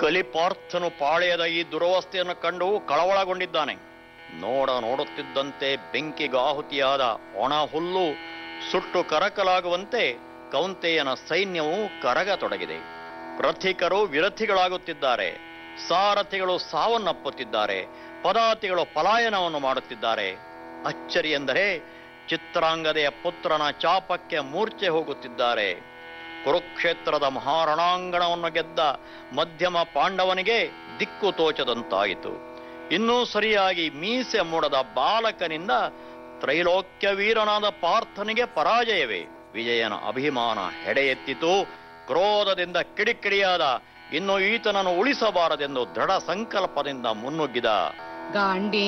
ಕಲಿಪಾರ್ಥನು ಪಾಳೆಯದ ಈ ದುರವಸ್ಥೆಯನ್ನು ಕಂಡು ಕಳವಳಗೊಂಡಿದ್ದಾನೆ ನೋಡ ನೋಡುತ್ತಿದ್ದಂತೆ ಬೆಂಕಿಗಾಹುತಿಯಾದ ಒಣ ಹುಲ್ಲು ಸುಟ್ಟು ಕರಕಲಾಗುವಂತೆ ಕೌಂತೆಯನ ಸೈನ್ಯವು ಕರಗತೊಡಗಿದೆ ರಥಿಕರು ವಿರಥಿಗಳಾಗುತ್ತಿದ್ದಾರೆ ಸಾರಥಿಗಳು ಸಾವನ್ನಪ್ಪುತ್ತಿದ್ದಾರೆ ಪದಾತಿಗಳು ಪಲಾಯನವನ್ನು ಮಾಡುತ್ತಿದ್ದಾರೆ ಅಚ್ಚರಿ ಎಂದರೆ ಚಿತ್ರಾಂಗದೆಯ ಪುತ್ರನ ಚಾಪಕ್ಕೆ ಮೂರ್ಛೆ ಹೋಗುತ್ತಿದ್ದಾರೆ ಕುರುಕ್ಷೇತ್ರದ ಮಹಾರಣಾಂಗಣವನ್ನು ಗೆದ್ದ ಮಧ್ಯಮ ಪಾಂಡವನಿಗೆ ದಿಕ್ಕು ತೋಚದಂತಾಯಿತು ಇನ್ನೂ ಸರಿಯಾಗಿ ಮೀಸೆ ಮೂಡದ ಬಾಲಕನಿಂದ ತ್ರೈಲೋಕ್ಯ ವೀರನಾದ ಪಾರ್ಥನಿಗೆ ಪರಾಜಯವೇ ವಿಜಯನ ಅಭಿಮಾನ ಹೆಡೆಯೆತ್ತಿತು ಕ್ರೋಧದಿಂದ ಕಿಡಿಕಿಡಿಯಾದ ಇನ್ನು ಈತನನ್ನು ಉಳಿಸಬಾರದೆಂದು ದೃಢ ಸಂಕಲ್ಪದಿಂದ ಮುನ್ನುಗ್ಗಿದ ಗಾಂಡಿ